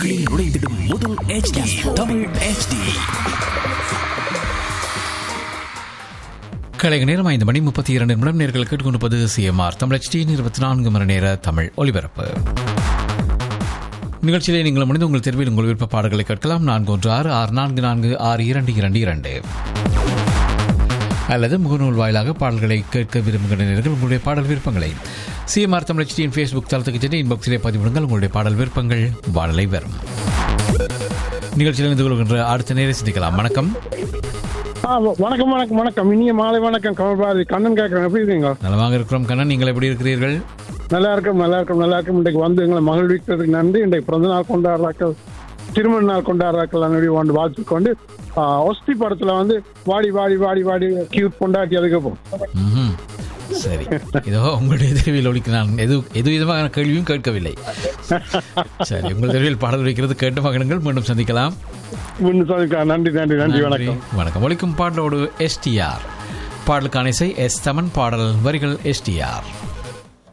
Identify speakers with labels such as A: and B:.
A: உங்களில் நுழைந்திடும் முதல் HD தமிழ் HD
B: கலைக நேரம் ஐந்து மணி முப்பத்தி இரண்டு நிமிடம் நேர்கள் கேட்டுக்கொண்டிருப்பது சிஎம்ஆர் தமிழ் டி இருபத்தி நான்கு மணி நேர தமிழ் ஒலிபரப்பு நிகழ்ச்சியிலே நீங்கள் முடிந்து உங்கள் தெருவில் உங்கள் விருப்ப பாடல்களை கேட்கலாம் நான்கு ஒன்று ஆறு ஆறு நான்கு நான்கு ஆறு இரண்டு இரண்டு இரண்டு அல்லது முகநூல் வாயிலாக பாடல்களை கேட்க விரும்புகிற நேர்கள் உங்களுடைய பாடல் விருப்பங்களை சிஎம்ஆர் தமிழ் டியின் ஃபேஸ்புக் தளத்துக்கு சென்று இன்பாக்ஸிலே பதிவிடுங்கள் உங்களுடைய பாடல் விருப்பங்கள் வாடலை வரும் நிகழ்ச்சியில் இருந்து கொள்கின்ற அடுத்த நேரை சிந்திக்கலாம் வணக்கம்
C: ஆ, வ- வணக்கம் வணக்கம் வணக்கம் இனிய மாலை வணக்கம் கமல்பாரதி கண்ணன் கேட்கறேன் எப்படி இருக்கீங்க
B: நலமாக இருக்கிறோம் கண்ணன் நீங்கள் எப்படி இருக்கிறீர்கள்
C: நல்லா இருக்கும் நல்லா இருக்கும் நல்லா இருக்கும் இன்றைக்கு வந்து எங்களை மகிழ்விக்கிறதுக்கு நன்றி இன்றைக்கு பிறந்த நாள் கொண்டாடுறாக்கள் திருமண நாள் கொண்டாடுறாக்கள் அன்னடி வந்து வாழ்த்து கொண்டு ஆ, ஒஸ்தி படத்துல வந்து வாடி வாடி வாடி வாடி கியூட் கொண்டாட்டி அதுக்கப்புறம்
B: ம்ஹும். சரி இதோ உங்களுடைய தெருவில் ஒழிக்க நான் எது எது விதமான கேள்வியும் கேட்கவில்லை சரி உங்கள் தெருவில் பாடல் வைக்கிறது கேட்டு மகனுங்கள் மீண்டும் சந்திக்கலாம்
C: முன்னு சொல்லிக்கலாம் நன்றி நன்றி நன்றி வணக்கம்
B: வணக்கம் ஒழிக்கும் பாடலோடு எஸ்டிஆர் பாடலுக்கான இசை எஸ் தமன் பாடல் வரிகள் எஸ்டிஆர்